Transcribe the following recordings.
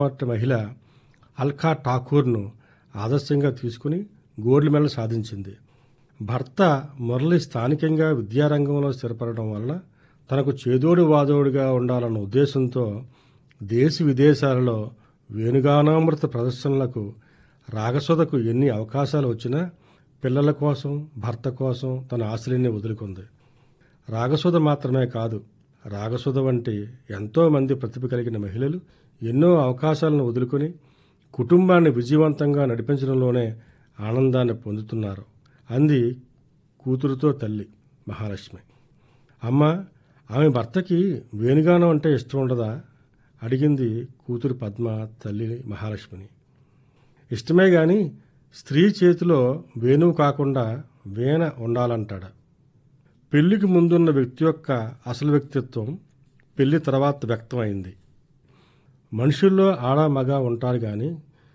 మొట్టమొదటి మహిళ అల్కా ఠాకూర్ను ఆదర్శంగా తీసుకుని గోల్డ్ మెడల్ సాధించింది భర్త మురళి స్థానికంగా విద్యారంగంలో స్థిరపడడం వల్ల తనకు చేదోడు వాదోడుగా ఉండాలన్న ఉద్దేశంతో దేశ విదేశాలలో వేణుగానామృత ప్రదర్శనలకు రాగసుధకు ఎన్ని అవకాశాలు వచ్చినా పిల్లల కోసం భర్త కోసం తన ఆశలన్నీ వదులుకుంది రాగసుధ మాత్రమే కాదు రాగసుధ వంటి ఎంతో మంది ప్రతిభ కలిగిన మహిళలు ఎన్నో అవకాశాలను వదులుకొని కుటుంబాన్ని విజయవంతంగా నడిపించడంలోనే ఆనందాన్ని పొందుతున్నారు అంది కూతురుతో తల్లి మహాలక్ష్మి అమ్మ ఆమె భర్తకి వేణుగానం అంటే ఇష్టం ఉండదా అడిగింది కూతురు పద్మ తల్లి మహాలక్ష్మిని ఇష్టమే గాని స్త్రీ చేతిలో వేణువు కాకుండా వీణ ఉండాలంటాడు పెళ్లికి ముందున్న వ్యక్తి యొక్క అసలు వ్యక్తిత్వం పెళ్లి తర్వాత వ్యక్తమైంది మనుషుల్లో ఆడ మగ ఉంటారు కానీ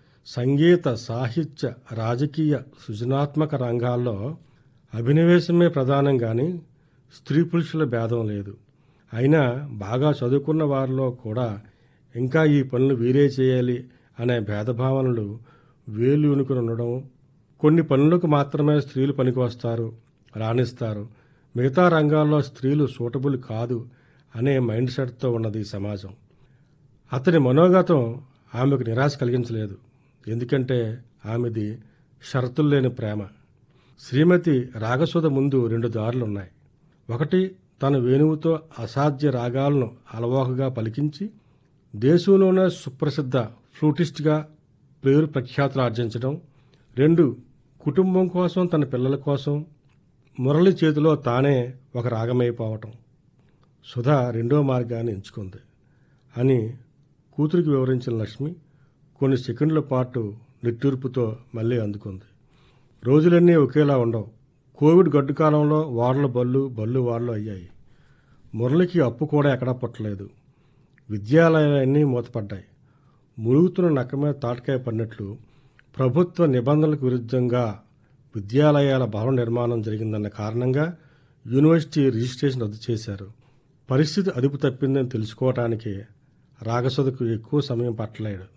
సంగీత సాహిత్య రాజకీయ సృజనాత్మక రంగాల్లో అభినవేశమే ప్రధానం కానీ స్త్రీ పురుషుల భేదం లేదు అయినా బాగా చదువుకున్న వారిలో కూడా ఇంకా ఈ పనులు వీరే చేయాలి అనే భేదభావనలు వేలు ఉనుకుని ఉండడం కొన్ని పనులకు మాత్రమే స్త్రీలు పనికి వస్తారు రాణిస్తారు మిగతా రంగాల్లో స్త్రీలు సూటబుల్ కాదు అనే మైండ్ సెట్తో ఉన్నది ఈ సమాజం అతని మనోగతం ఆమెకు నిరాశ కలిగించలేదు ఎందుకంటే ఆమెది షరతులు లేని ప్రేమ శ్రీమతి రాగసుధ ముందు రెండు దారులున్నాయి ఒకటి తన వేణువుతో అసాధ్య రాగాలను అలవాకుగా పలికించి దేశంలోనే సుప్రసిద్ధ ఫ్లూటిస్ట్గా పేరు ప్రఖ్యాతులు ఆర్జించడం రెండు కుటుంబం కోసం తన పిల్లల కోసం మురళి చేతిలో తానే ఒక రాగమైపోవటం సుధా రెండో మార్గాన్ని ఎంచుకుంది అని కూతురికి వివరించిన లక్ష్మి కొన్ని సెకండ్ల పాటు నిట్టూర్పుతో మళ్ళీ అందుకుంది రోజులన్నీ ఒకేలా ఉండవు కోవిడ్ గడ్డు కాలంలో వార్ల బళ్ళు బళ్ళు వార్లు అయ్యాయి మురళికి అప్పు కూడా ఎక్కడా పుట్టలేదు విద్యాలయాలన్నీ మూతపడ్డాయి మురుగుతున్న నక్క మీద తాటకాయ పడినట్లు ప్రభుత్వ నిబంధనలకు విరుద్ధంగా విద్యాలయాల భవన నిర్మాణం జరిగిందన్న కారణంగా యూనివర్సిటీ రిజిస్ట్రేషన్ రద్దు చేశారు పరిస్థితి అదుపు తప్పిందని తెలుసుకోవటానికి రాగసుధకు ఎక్కువ సమయం పట్టలేడు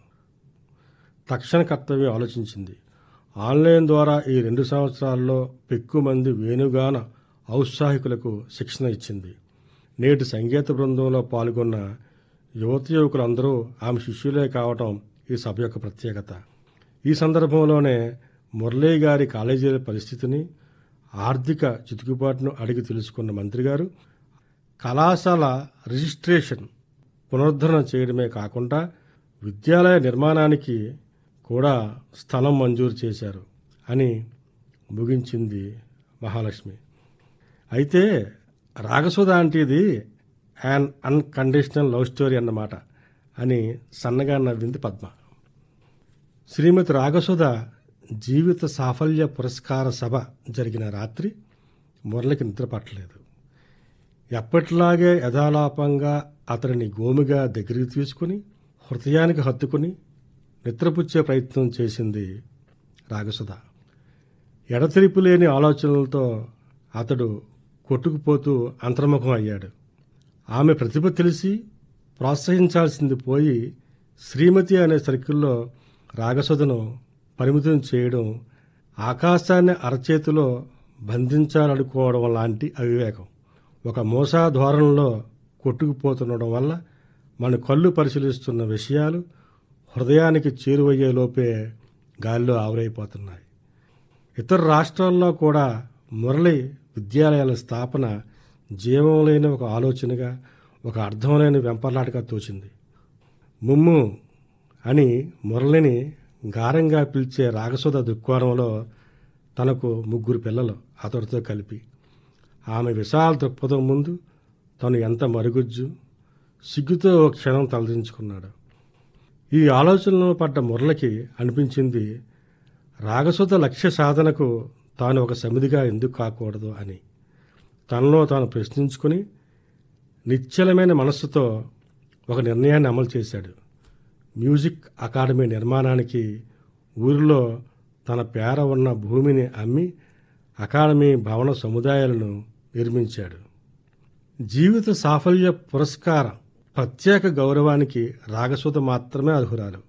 తక్షణ కర్తవ్యం ఆలోచించింది ఆన్లైన్ ద్వారా ఈ రెండు సంవత్సరాల్లో ఎక్కువ మంది వేణుగాన ఔత్సాహికులకు శిక్షణ ఇచ్చింది నేటి సంగీత బృందంలో పాల్గొన్న యువత యువకులందరూ ఆమె శిష్యులే కావటం ఈ సభ యొక్క ప్రత్యేకత ఈ సందర్భంలోనే మురళీ గారి కాలేజీల పరిస్థితిని ఆర్థిక చితుకుబాటును అడిగి తెలుసుకున్న మంత్రి గారు కళాశాల రిజిస్ట్రేషన్ పునరుద్ధరణ చేయడమే కాకుండా విద్యాలయ నిర్మాణానికి కూడా స్థలం మంజూరు చేశారు అని ముగించింది మహాలక్ష్మి అయితే రాగసుధ అంటేది యాన్ అన్కండిషనల్ లవ్ స్టోరీ అన్నమాట అని సన్నగా నవ్వింది పద్మ శ్రీమతి రాగసుధ జీవిత సాఫల్య పురస్కార సభ జరిగిన రాత్రి మురళికి నిద్ర పట్టలేదు ఎప్పటిలాగే యథాలాపంగా అతడిని గోమిగా దగ్గరికి తీసుకుని హృదయానికి హత్తుకుని నిద్రపుచ్చే ప్రయత్నం చేసింది రాగసుధ ఎడతెరిపి లేని ఆలోచనలతో అతడు కొట్టుకుపోతూ అంతర్ముఖం అయ్యాడు ఆమె ప్రతిభ తెలిసి ప్రోత్సహించాల్సింది పోయి శ్రీమతి అనే సర్కిల్లో రాగసుధను పరిమితం చేయడం ఆకాశాన్ని అరచేతిలో బంధించాలనుకోవడం లాంటి అవివేకం ఒక మోసా ధోరణిలో కొట్టుకుపోతుండడం వల్ల మన కళ్ళు పరిశీలిస్తున్న విషయాలు హృదయానికి చేరువయ్యే లోపే గాలిలో ఆవిరైపోతున్నాయి ఇతర రాష్ట్రాల్లో కూడా మురళి విద్యాలయాల స్థాపన జీవం లేని ఒక ఆలోచనగా ఒక అర్థం లేని వెంపర్లాటగా తోచింది ముమ్ము అని మురళిని గారంగా పిలిచే రాగసుధ దుక్కోణంలో తనకు ముగ్గురు పిల్లలు అతడితో కలిపి ఆమె విశాల దృక్పథం ముందు తను ఎంత మరుగుజ్జు సిగ్గుతో ఓ క్షణం తలదించుకున్నాడు ఈ ఆలోచనలో పడ్డ మురళికి అనిపించింది రాగసుధ లక్ష్య సాధనకు తాను ఒక సమిధిగా ఎందుకు కాకూడదు అని తనలో తాను ప్రశ్నించుకుని నిశ్చలమైన మనస్సుతో ఒక నిర్ణయాన్ని అమలు చేశాడు మ్యూజిక్ అకాడమీ నిర్మాణానికి ఊరిలో తన పేర ఉన్న భూమిని అమ్మి అకాడమీ భవన సముదాయాలను నిర్మించాడు జీవిత సాఫల్య పురస్కారం ప్రత్యేక గౌరవానికి రాగసుధ మాత్రమే అర్హురాలు